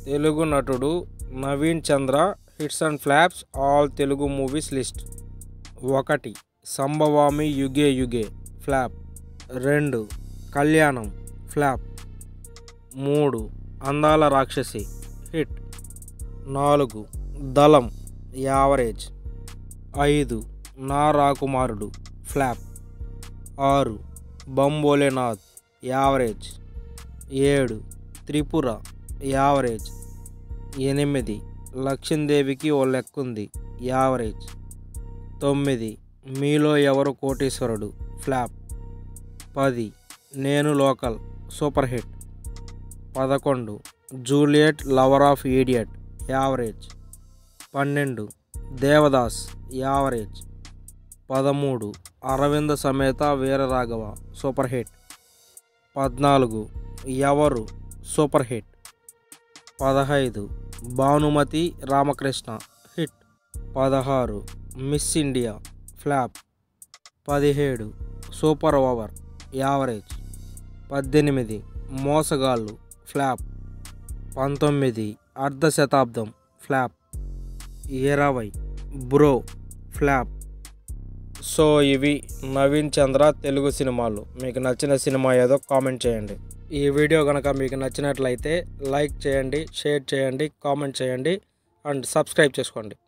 తెలుగు నటుడు Naveen Chandra hits and flops all Telugu movies list ఒకటి సంభవామి యుగే యుగే ఫ్లాప్ రెండు కళ్యాణం ఫ్లాప్ మూడు అందాల రాక్షసి హిట్ నాలుగు దళం యావరేజ్ ఐదు నా రాకుమారుడు ఫ్లాప్ ఆరు బంబోలేనాథ్ యావరేజ్ ఏడు త్రిపుర యావరేజ్ ఎనిమిది లక్ష్మీదేవికి ఓ లెక్కుంది యావరేజ్ తొమ్మిది మీలో ఎవరు కోటీశ్వరుడు ఫ్లాప్ పది నేను లోకల్ సూపర్ హిట్ పదకొండు Juliet lover of idiot average పన్నెండు దేవదాస్ యావరేజ్ పదమూడు అరవింద సమేత వీరరాఘవ సూపర్ హిట్ పద్నాలుగు ఎవరు సూపర్ హిట్ పదహైదు భానుమతి రామకృష్ణ హిట్ పదహారు మిస్ ఇండియా ఫ్లాప్ పదిహేడు సూపర్ ఓవర్ యావరేజ్ పద్దెనిమిది మోసగాళ్ళు ఫ్లాప్ పంతొమ్మిది అర్ధ శతాబ్దం ఫ్లాప్ ఇరవై బ్రో ఫ్లాప్ సో ఇవి నవీన్ చంద్ర తెలుగు సినిమాలు మీకు నచ్చిన సినిమా ఏదో కామెంట్ చేయండి ఈ వీడియో కనుక మీకు నచ్చినట్లయితే లైక్ చేయండి షేర్ చేయండి కామెంట్ చేయండి అండ్ సబ్స్క్రైబ్ చేసుకోండి